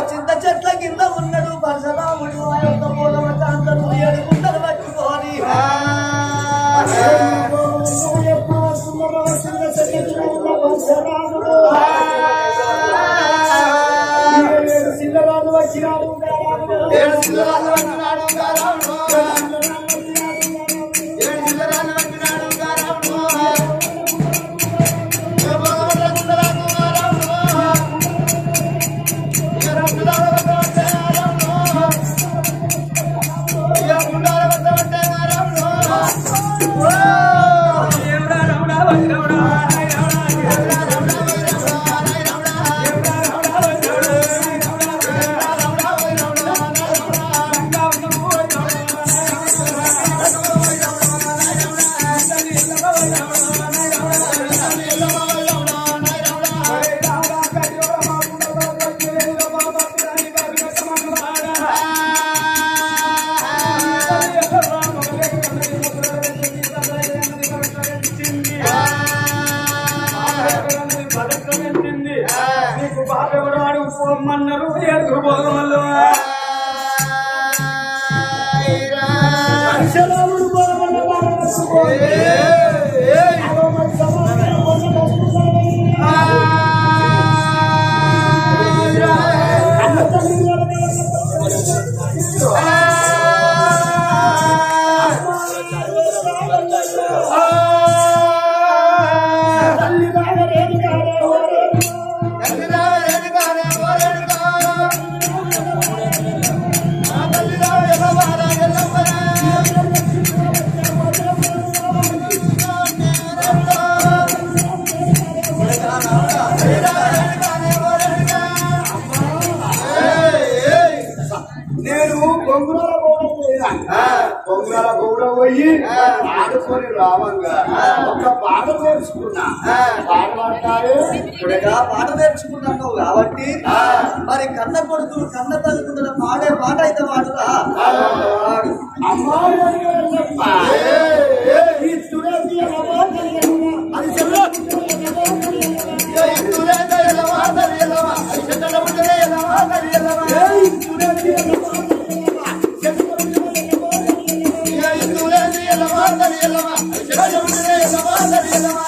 చింత చెట్ల కింద ఉన్నాడు పరశురాముడు ఆ యొక్క పూలవ కాంతను ఏడు గుంటలు పట్టుకొని ఏడు చిల్లరాలు పట్టినాడు గారాముడు. ఏడు చిల్లరాలు పట్టినాడు గారాముడు. ఏ భగవంతుడ గుండరాకు గారాముడు. ఏ రొట్టుదాల పట్టబట్టే గారాముడు. ఏ గుండాల పట్టబట్టే గారాముడు. నీకు బాధ ఎవడు వాడు పోమన్నారు ఎదురు పోగమల్లు పరశురాముడు పోగమల్ల తల్లి బాగా రేపు కాదు తల్లిదా రేణుకా రేణుకా రేణుకా. ఆ తల్లిదా ఎల్లవారా ఎల్లవరా. నేను బొంగుల గౌడ పోయినా బొంగుల గౌడ పోయి ఆడుకొని రావంగా ఒక పాట నేర్చుకున్నా పాట పాడతారే ఇప్పుడేగా పాట నేర్చుకున్నావు కాబట్టి మరి కన్న కొడుకు కన్న తల్లిదండ్రుల పాడే పాట అయితే వాడురా అమ్మాయి అని వెళ్ళప్ప. ఈ తులసి ఎలవో తెలియదుగా. అది చెల్లో. ఇందులేదో ఎల్లవా తల్లి ఎల్లవా. అది చెట్టల ముందరే ఎల్లవా తల్లి ఎల్లవా. ఏయ్ తులసి ఎలవో ఇక ఇందులేదో ఎల్లవా తల్లి ఎల్లవా. అది చెట్టల ముందరే ఎల్లవా తల్లి ఎల్లవా.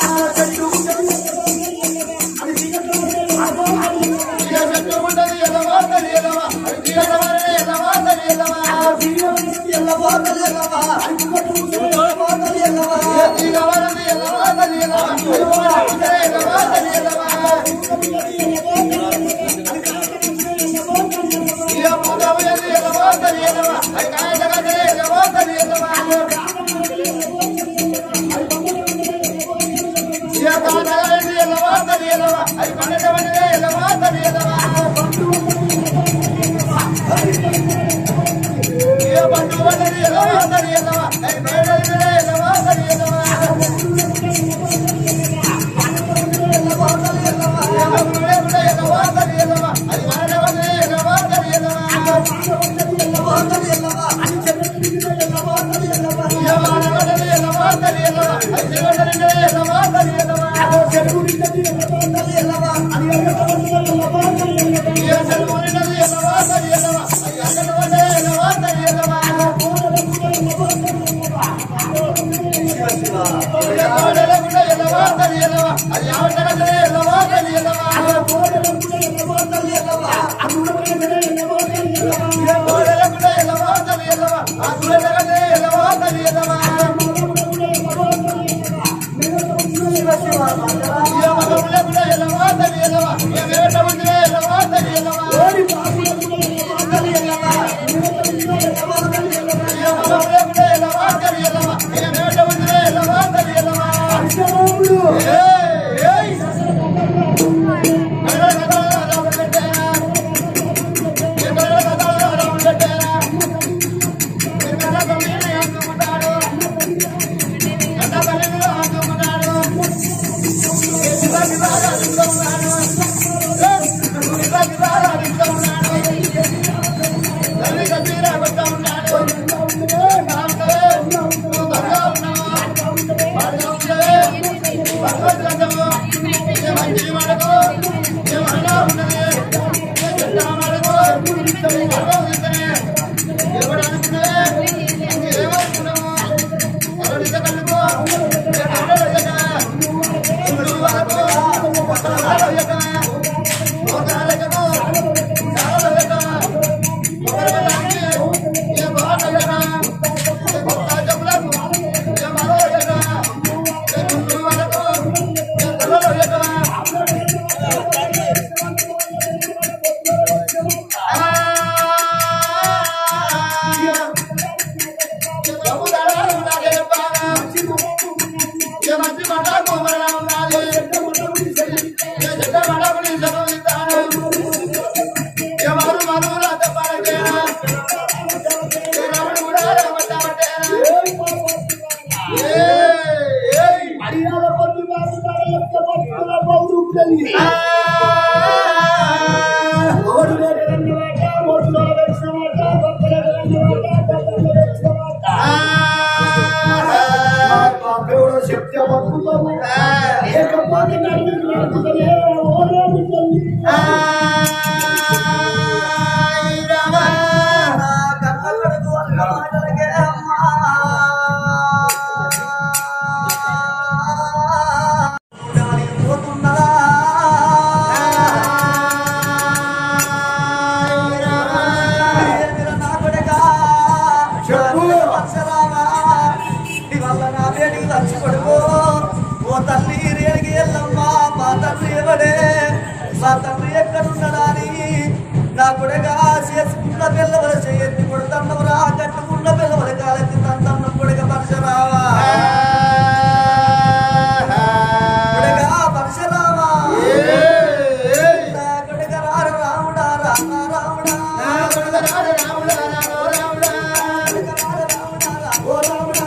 ఇక చెట్టు ముందరే ఎల్లవా తల్లి ఎల్లవా. అది తీగల వరనే ఎల్లవా తల్లి ఎల్లవా. ఎల్లవో తల్లి ఎల్లవా. ఎల్లవో తల్లి ఎల్లవా. తీగ వరనే ఎల్లవా తల్లి ఎల్లవా. అది పూల ముందరే ఎల్లవా తల్లి ఎల్లవా. ఇక పూల ముందరే ఎల్లవా తల్లి ఎల్లవా. అది కాయ జగదే ఎల్లవా తల్లి ఎల్లవా. ఇక కాదగదే ఎల్లవా తల్లి ఎల్లవా. అది పండగ వండినే ఎల్లవా తల్లి ఎల్లవా. ఇక బండు వండినే ఎల్లవా తల్లి ఎల్లవా. అది మేడలినే ఎల్లవా తల్లి ఎల్లవా. ఎల్లవో తల్లి ఎల్లవా. ఇక బండు వండినే అడియాల పొద్దు మారుతార యొక్క భక్తుల పౌరు కలిగి ఓడి వేగరన్న మాట ఓడిలో వేసిన మాట భక్తుల వేగరన్న మాట భక్తుల వేసిన మాట దేవుడు శక్తి భక్తులను ఏకపాటి నడిపి నడుపుతలే ఓడే బిడ్డల్ని కన్నగడుగు అన్న మాటలకే అమ్మా గాలికి పోతున్నదా ఏమిరా నా కొడుకా? చెప్పు. అక్షరామా, నీ వల్ల నా బేటికి చచ్చిపోడుకో. ఓ తల్లి రేడికి ఎల్లమ్మా మా తండ్రి ఎవడే మా తండ్రి ఎక్కడున్నాడా అని నా కొడుగా చేసుకున్న పిల్లవల చేయెత్తి కొడుతన్నవరా కట్టుకున్న పిల్లవల కాలెత్తి తంతన్న కొడుక పరశరావా కొడుగా పరశరావా నా కొడుక రార రాముడా రామ రాముడా కొడుక రార రాముడా రామ రాముడా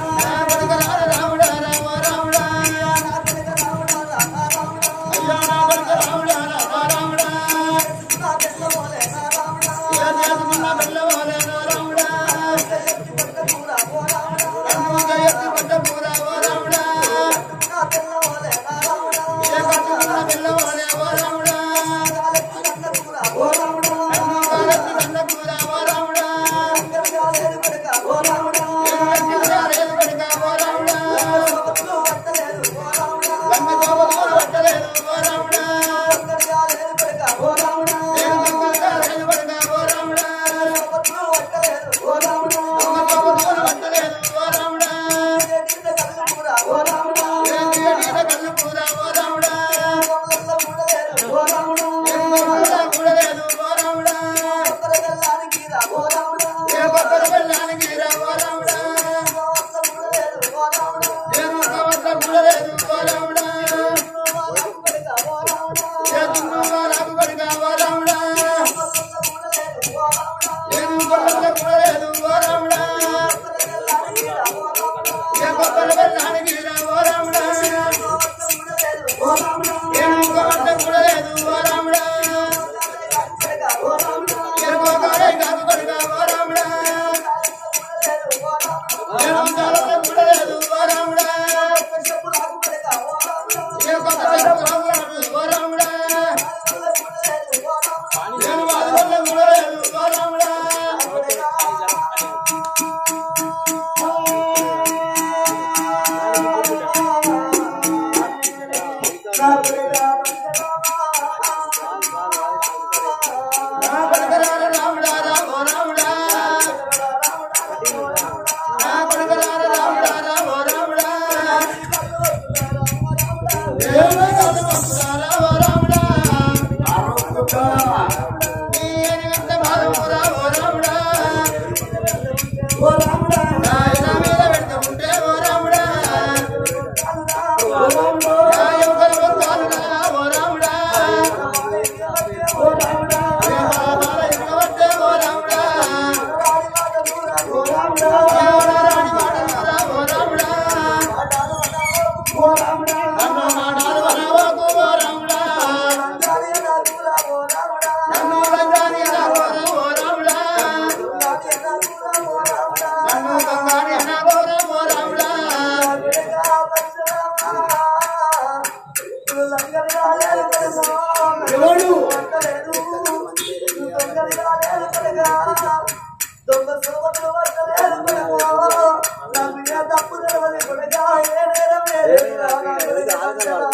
ఎవడు ఎవడు కొడగా దొంగ సోమతులు పట్టలేదు కొడుకో నాకు ఏ తప్పు తెలవదు కొడగా ఏ నేరం లేదు నా కొడుకు అంజనా.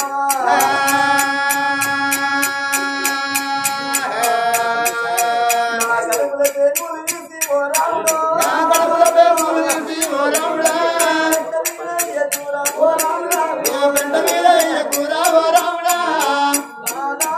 నా కడుపుల పేగులు తీసి ఓ రాముడో. పెద్ద వీరయ్య చూడ ఓ రాముడా. నానా.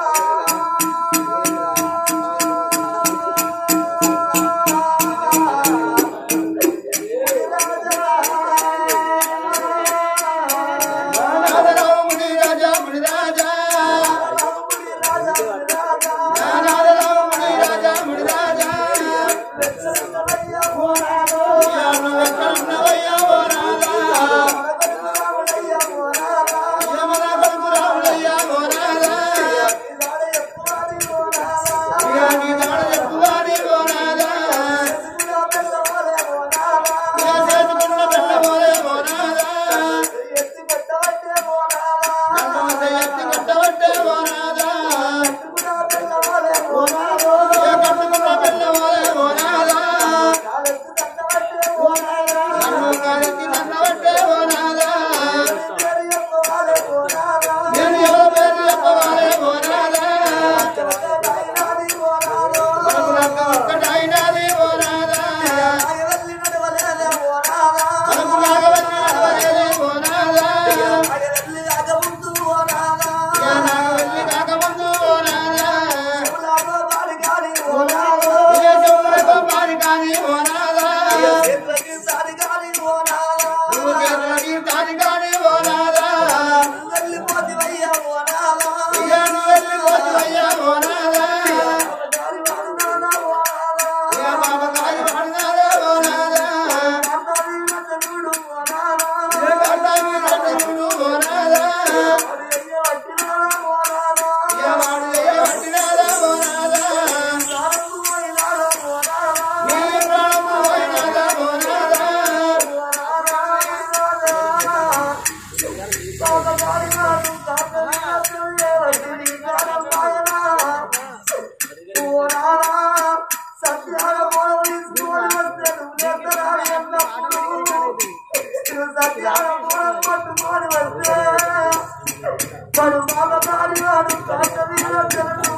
వాడు బాబా కాడి వాడు కాట వీరజనుడు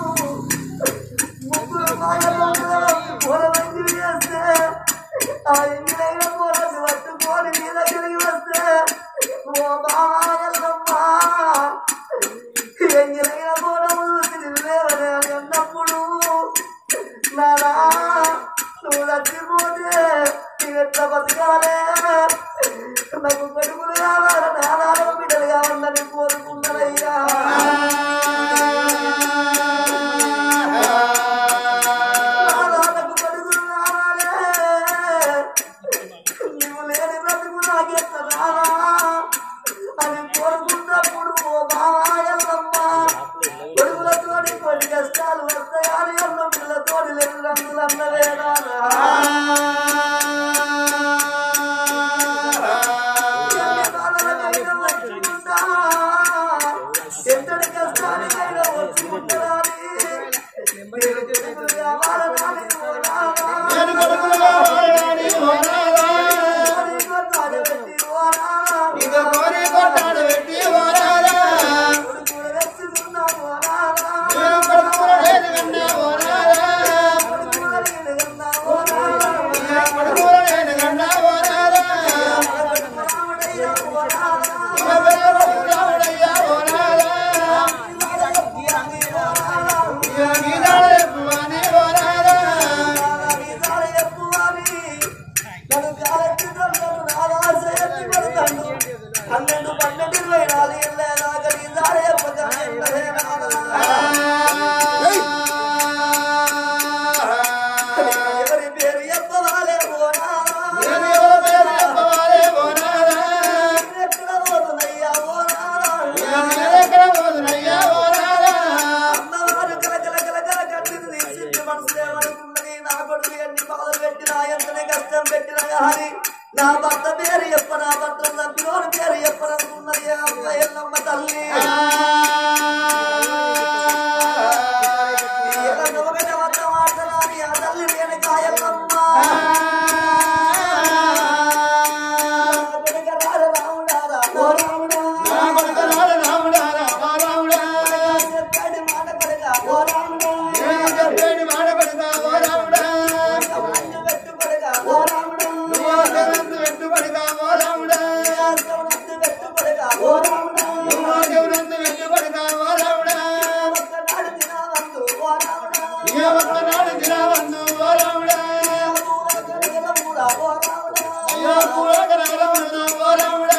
ముగ్గురు మాయలో పొలవంగి వేస్తే ఆ ఎంగిలైన పొలను పట్టుకొని నీ దగ్గరికి వస్తే ఓ బామాయల్లమ్మా ఎంగిలైన పొలము చూసి నిన్నేవనే అన్నప్పుడు నానా నువ్వు చచ్చిపోతే నీ ఎట్లా బతకాలే నాకు కొడుకులు కావాలి నానాలు బిడ్డలు కావాలని కోరుకున్నానయ్యా నానాలకు కొడుకులు కావాలే నువ్వు లేని బ్రతుకు నాకెట్లా రావా అని కోరుకున్నప్పుడు ఓ బావాయల్లమ్మ కొడుకులతోని కొన్ని కష్టాలు వస్తాయని అన్న పిల్లతోని లేదు రంగులు అన్నవేనా ఎంతటి కష్టానికైనా వచ్చుకుంటారని మీరు కొడుకులు కావాలని నేను కొడుకులు కావాలని ఓనాలా. ఇక కోరి కొట్టాడు పెట్టి ఓనాలా. నేను కొడుకులు లేని కన్నా ఓనాలా. ఇక కొడుకులు లేని కన్నా ఓనాలా. ఇక పిల్లలు రాముడయ్యా ఓనాలా. ఇక గీతాలు ఎక్కువని ఓనాలా. పన్నెండు పన్నెండు ఇరవై నాలుగు ఏళ్ళ నీ దారి ఎవరి పేరు చెప్పవాలే పోనా నేను ఎవరి పేరు చెప్పవాలే ఓనాలా. ఎక్కడ పోతున్నయ్యా పోనా ఇక నేనెక్కడ పోదునయ్యా ఓనాలా. అమ్మవారు కలకల కలకల కట్టింది తీసింది మనసు ఏమనుకున్నది నా కొడుకు ఎన్ని బాధలు పెట్టినా ఎంతనే కష్టం పెట్టినా కానీ నా భర్త పేరు చెప్ప నా భర్త తప్పిలోని పేరు చెప్పననుకున్నది అమ్మ ఎల్లమ్మ తల్లి ఎలా నవ్వగట వద్ద మాటలాని ఆ తల్లి నాడు దినవందు ఓ రాముడా అయ్యో పూలక నగరవందు ఓ రాముడా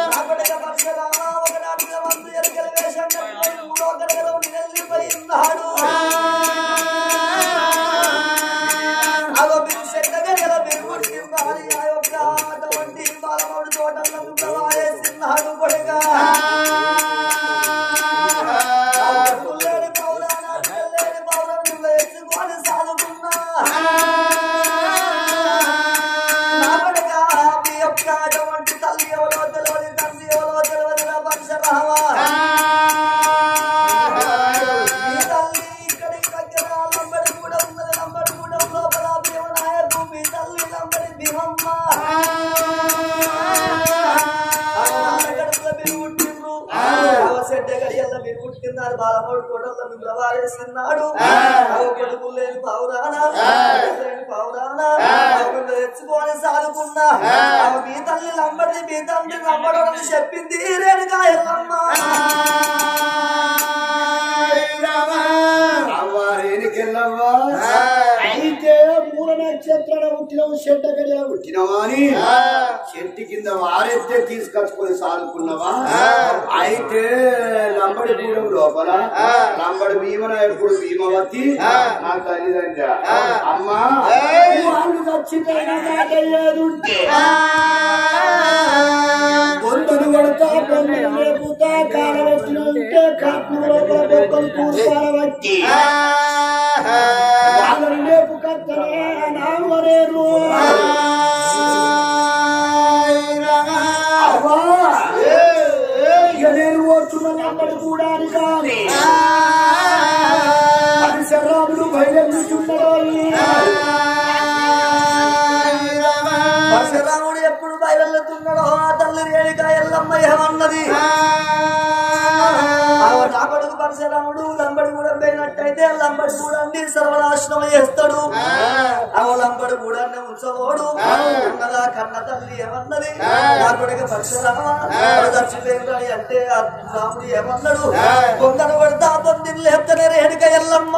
తల్లి ఎవరో తెలియదు తండ్రి ఎవరో తెలియదు పరశురామా ఈ తల్లి ఇక్కడికి దగ్గర లంబడి కూడా ఉన్నది లంబడి కూడా లోపల భీమనాయకు మీ తల్లి లంబడి భీమమ్మ గడుపులో మీరు పుట్టిండ్రు అవసెడ్డ గడియల్ల మీరు పుట్టినారు బాలమోడు కోటల్లో మీరు ప్రవారేస్తున్నాడు కొడుకులు లేని పౌరానా లేని పౌరానా కొడుకులు తెచ్చుకొని సాదుకున్నా మీ తల్లి లంబడి మీ తండ్రి లంబడని చెప్పింది రేణుగా ఎల్లమ్మ అవ్వారేనికెళ్ళవ్వా అయితే మూల నక్షత్రాల పుట్టినవు చెడ్డ గడియ పుట్టినవా అని చెట్టు కింద వారెత్తే తీసుకొచ్చుకొని సాదుకున్నావా అయితే లంబడి గూడెం లోపల లంబడి భీమనాయకుడు భీమవతి నా తల్లిదండ్రి అమ్మా వాళ్ళు చచ్చిపోయిన మాట ఏదుంటే బొందలు కొడతా బొందలు లేపుతా కాలవెట్టిన ఉంటే కాట్నం లోపల బొక్కలు కూర్చాలవట్టి వాళ్ళని లేపు కత్తనే నామరేరు అవ్వా ఇక నేను ఓర్చున్న నంబడి కూడా అని కానీ పరిసరాముడు బయలుచున్నాడు పరశురాముడు ఎప్పుడు బయలుతున్నాడో ఆ తల్లి రేణుక ఎల్లమ్మ ఏమన్నది ఆ నా కొడుకు పరశురాముడు లంబడి కూడా పోయినట్టయితే లంబడి కూడా సర్వనాశనం చేస్తాడు ఆ లంబడి కూడా ఉంచబోడు అన్నదా కన్న తల్లి ఏమన్నది నా కొడుకు పరశురామ చచ్చిపోయిందని అంటే ఆ రాముడు ఏమన్నాడు కొందరు పడతా పొందిని లేపుతనే రేణుక ఎల్లమ్మ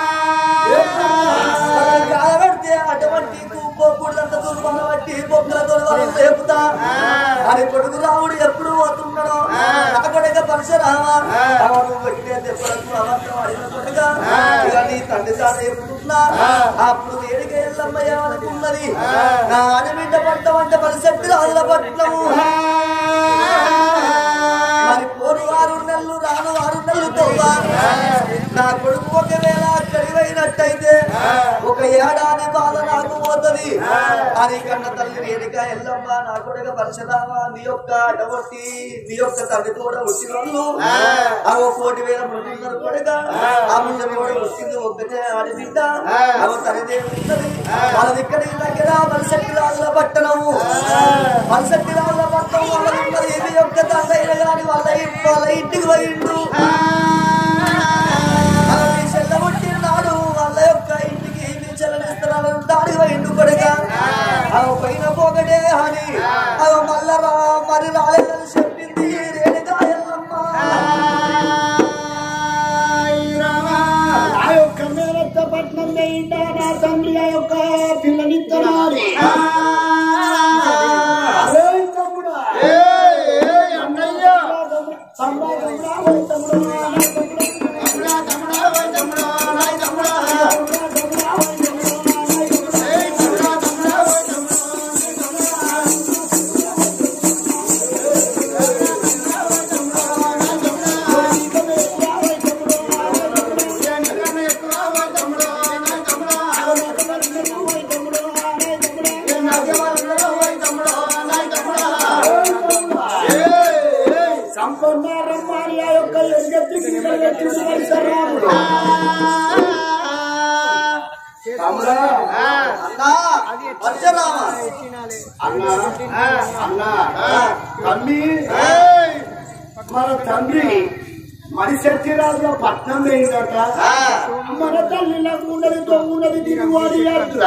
పెడితే అటువంటి పోకూడదంత దుర్మల బట్టి బొమ్మలతో వాళ్ళు లేపుతా అని కొడుకు రాముడు ఎప్పుడు పోతున్నాడో నా కొడుక పరశురామ అవను పెట్టే దెబ్బలకు అవంతం అడిగిన కొడుక ఇక నీ తండ్రి తాను ఎప్పుడున్నా అప్పుడు వేడిక ఎల్లమ్మ ఏమనుకున్నది నా ఆడబిడ్డ పట్టం అంటే పరిశక్తి రాజుల పట్నము మరి పోరు ఆరు నెలలు రాను ఆరు నెలలు తోవా నా కొడుకు ఒకవేళ కడివైనట్టయితే ఒక ఏడాది బాధ నాకు పోతుంది అని కన్న తల్లి వేదిక ఎల్లమ్మ నా కొడుక పరశురామ నీ యొక్క అడగొట్టి నీ యొక్క తండ్రి కూడా వచ్చిన వాళ్ళు ఆ ఓ కోటి వేల ముందున్నారు కొడుక ఆ ముందు కూడా వచ్చింది ఒక్కటే ఆడబిడ్డ అవ తనదే ఉన్నది వాళ్ళ దగ్గర దగ్గర మలసక్తి రాజుల పట్టణము మలసక్తి రాజుల పట్టణం వాళ్ళ ఉన్నది ఇది యొక్క తండ్రి గాని వాళ్ళ ఇంటి వాళ్ళ ఇంటికి పోయిండు అలాగే చెల్లబుట్టినాడు వాళ్ళ యొక్క ఇంటికి మీ చెల్లనిస్తున్నాడు దాడి పోయిండు కొడుక అవి పైన పోగడే అని అవి మళ్ళా రా మరి రాలేదని చెప్పింది రేణుగా ఎల్లమ్మ ఆ యొక్క మేనత్త పట్నం వేయిందా నా తండ్రి ఆ యొక్క పిల్లనిత్తనాడు అరే తమ్ముడా తమ్ముడా తమ్ముడా ఓ తమ్ముడా నా తమ్ముడా తమ్ముడా తమ్ముడా ఓ తమ్ముడా నా సంపన్న రమ్మాని ఆ యొక్క ఎలుగెత్తికి నిలబెట్టిన పరిసరాలు తమ్ముడా అన్నా పరశురామ అన్నా అన్నా తమ్మి మన తండ్రి మణిశక్తి రాజుల పట్నం ఏంటట మన తల్లిలకు ఉన్నది దొంగున్నది దిగువాడి అట్లా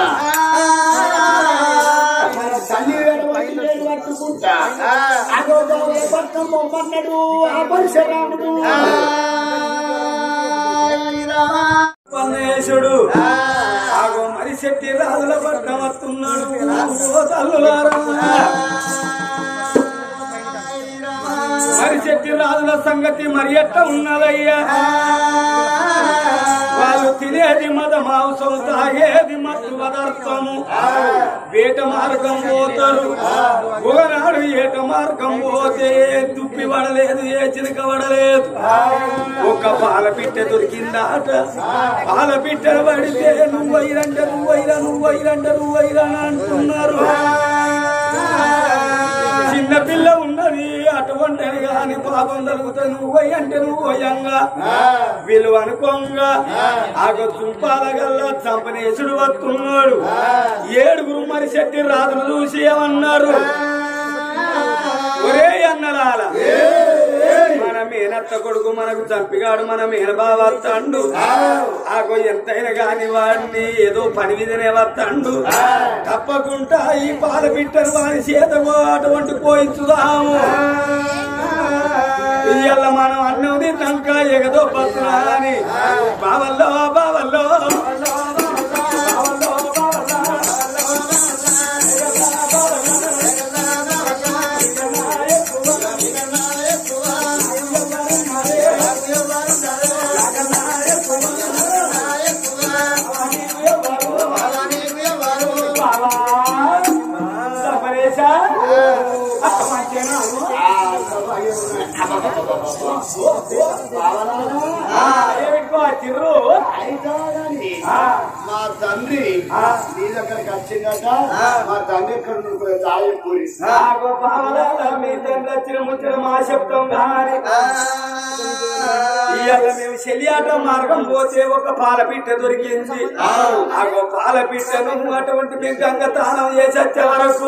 మన తల్లి వెడవకి నేను పట్టుకుంటా అగో దొంగ పట్నం బొమ్మన్నాడు ఆ పరిసరాముడు పరమేశుడు మరిశెట్టి రాజుల పట్నం వస్తున్నాడు ఓ తల్లులారా మరిశెట్టి రాజుల సంగతి మరి ఎట్ట ఉన్నదయ్యా వాళ్ళు తినేది మద మాంసం తాగేది మత్తు పదార్థము వేట మార్గం పోతారు ఒకనాడు ఏట మార్గం పోతే ఏ దుప్పి పడలేదు ఏ చిలక పడలేదు ఒక పాల పిట్టె దొరికిందాట పాల పిట్టె పడితే నువ్వైరంట నువ్వైరా నువ్వైరంట నువ్వైరా అని అంటున్నారు చిన్న పిల్ల ఉన్నది అటువంటి గాని పాపం జరుగుతుంది నువ్వై అంటే నువ్వయంగా విలువ అనుకోంగా ఆగ చుంపాల గల్లా చంపనేసుడు వస్తున్నాడు ఏడుగురు మరి శెట్టి రాజులు చూసి ఏమన్నారు ఒరే అన్నలాల మన మేనత్త కొడుకు మనకు చంపిగాడు మన మేనబావ వస్తాడు ఆగో ఎంతైనా గాని వాడిని ఏదో పని మీదనే వస్తాడు తప్పకుండా ఈ పాల బిట్టను వాడి చేతకు అటువంటి పోయించుదాము ఇయ్యాల మనం అన్నం తిన్నాక ఎగదో పత్రా అని బావల్లో బావల్లో సంపరేశా? మంచిగా ఏమిటికో ఆ చిర్రు మా తండ్రి నీ దగ్గరికి వచ్చిందట మా తండ్రి ఇక్కడ నువ్వు తాయపూరి ఆగో పావలాల మీ తండ్రి వచ్చిన ముచ్చట మా శబ్దం గాని ఇవాళ మేము చెలియాట మార్గం పోతే ఒక పాల పిట్ట దొరికింది ఆగో పాల పిట్టను అటువంటి మేము గంగ తానం చేసి వచ్చే వరకు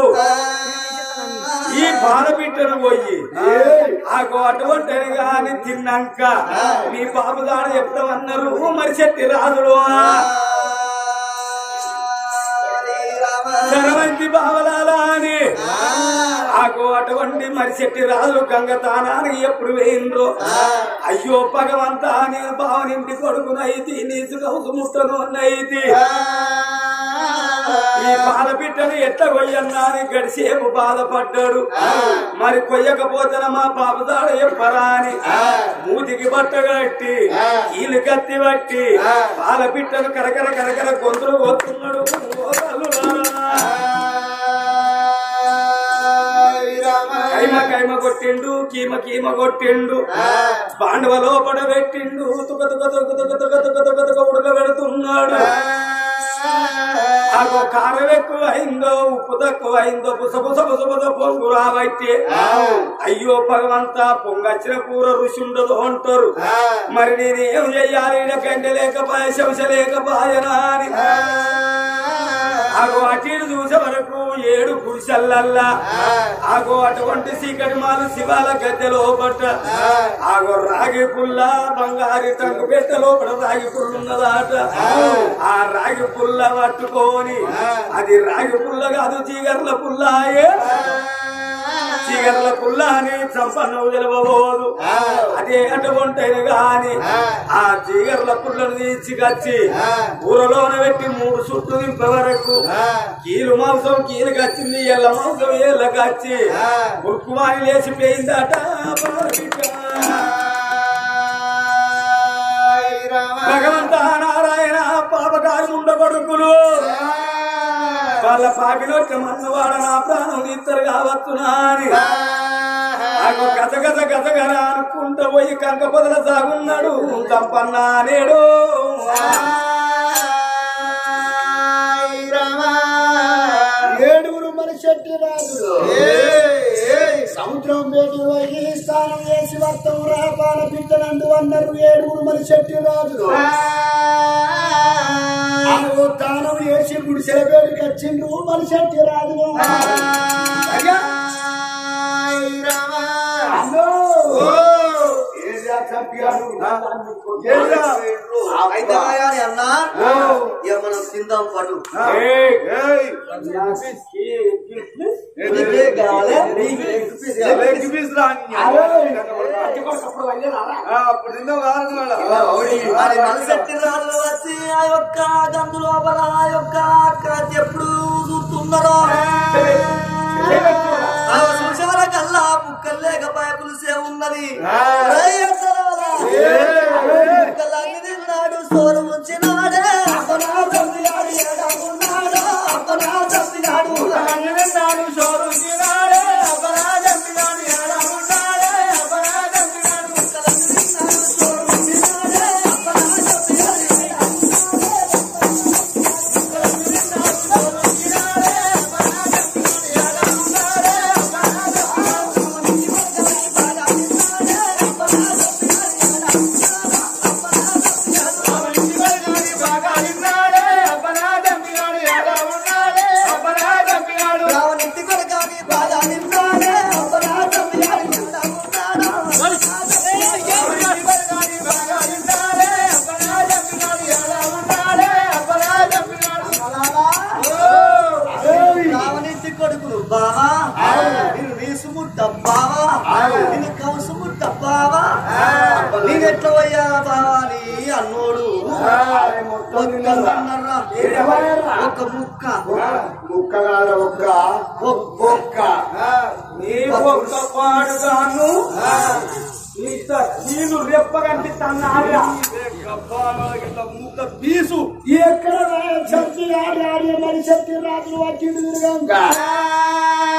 ఈ పాల పిట్టను పోయి ఆగో అటువంటి గాని తిన్నాక మీ బాబు దాడ చెప్తామన్నారు మరి చెట్టి రాదుడు ధనవంతి బావలాలా అని ఆగో అటువంటి మరి చెట్టి రాజులు గంగ తానానికి ఎప్పుడు వేయిండ్రో అయ్యో భగవంతా నేను బావనింటి కొడుకునైతి నీసు కౌసు ముట్టను నైతి ఈ బాధ బిడ్డను ఎట్ల కొయ్యన్నా అని గడిసేపు బాధపడ్డాడు మరి కొయ్యకపోతే మా బాబు దాడ ఎప్పరా అని మూతికి బట్ట కట్టి కీలు కత్తి బట్టి బాల బిడ్డను కరకర కరకర గొంతులు పోతున్నాడు ఓ తల్లులారా. కైమ కైమ కొట్టిండు కీమ కీమ కొట్టిండు పాండవ లోపల పెట్టిండు తుక తుక తుక తుక తుక తుక తుక తుక ఉడక పెడుతున్నాడు ఆగో కారం ఎక్కువ అయిందో ఉప్పు తక్కువ అయిందో పుస పుస పుస పుస పొంగు రాబట్టి అయ్యో భగవంత పొంగచ్చిన కూర రుచి ఉండదు అంటారు మరి నేను ఏం చెయ్యాలి ఈడ గంటె లేకపాయ శంస లేకపాయనా అని ఆగో అటు ఇటు చూసే వరకు ఏడు గుడిసెల్లల్లా ఆగో అటువంటి చీకటి మాలు శివాల గద్దె లోపట ఆగో రాగి పుల్ల బంగారి టంగు పెట్ట లోపల రాగి పుల్ల ఉన్నదాట ఆ రాగి పుల్ల పట్టుకొని అది రాగి పుల్ల కాదు చీగర్ల పుల్లాయే చీగర్ల పుల్ల అని చంపన్నవు తెలవబోదు అదే అటువంటైన గాని ఆ చీగర్ల పుల్లను తీసుకొచ్చి ఊరలోన పెట్టి మూడు చుట్టూ దింప వరకు కీలు మాంసం కీలు కచ్చింది ఎల్ల మాంసం ఎల్ల కచ్చి ఉరుకుమాని లేచిపోయిందట బాలబిడ్డ. భగవంత నారాయణ పాపకారి ఉండ కొడుకులు వాళ్ళ పాపినొక్క మన్నవాడ నా ప్రాణం తీస్తారు కావచ్చునా అని నాకు గత గత గత గత అనుకుంటూ పోయి కంక పొదల సాగున్నాడు చంపన్నా నేడు ఏడుగురు మన చెట్టి రాజులు సముద్రం పేటి పోయి స్నానం చేసి వర్తం రాపాల బిడ్డలందు అన్నారు ఏడుగురు మన చెట్టి రాజులు ఆమె దానం చేసి గుడిసెల పేరుకి వచ్చిండ్రు మన చెట్టి రాజులు అన్నో. అయితే కానీ అన్నా ఇక మనం తిందాం పటు ఏయ్, నీకే కావాలి నీకే పీస్ కావాలి. అప్పుడు తిన్నావు కాదు మరి మనసెట్టి రాజులు వచ్చి ఆ యొక్క గందు లోపల ఆ యొక్క ముక్కలు లేకపోయే పులిసే ఉన్నది ఆ. రైయసరాలా. ముక్కలన్నీ తిన్నాడు సోరు ఉంచినాడే అప్పనా తమ్మినాడు ఏడాడున్నాడు అప్పనా తమ్మినాడు నాడు షోరు తినాడే అపరాధం తినాడు ఎలా ఉన్నాడే అపరాధం తినాడు ముక్కలన్నీ తిన్నాడు సోరు ఉంచినాడే అప్పనా తమ్మినాడు బాగా తిన్నాడే అపరాధం తినాడు ఎలా ఉన్నాడే అపరాధం తినాడు రావణింటి కొడకాని బాగా నిన్నాడే అప్పనా తమ్మినాడు ఏడాడున్నాడు బాగా తిన్నాడే అపరాధం తినాడు ఎలా ఉన్నాడే అపరాధం తినాడు రావణింటి కొడుకులు బావా నేను నీసుముట్ట బావా నేను కౌసుముట్ట బావా నేను ఎట్లా పోయా బావా నీ అన్నోడు ఒక్కరున్నర్రా. ఒక ముక్క ముక్కగాడ ఒక్క ఒక్క నీ ఒక్క పాడుగాను ఇంత నీళ్ళు రెప్పగంటి తన్నారా ముక్క పీసు ఎక్కడ చర్చి ఆడి ఆడి మరి శక్తి రాత్రి వచ్చిండు తిరగంగా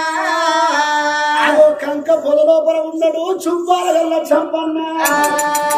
కంక పొద లోపల ఉన్నాడు చుప్పాల గల్ల చంపన్న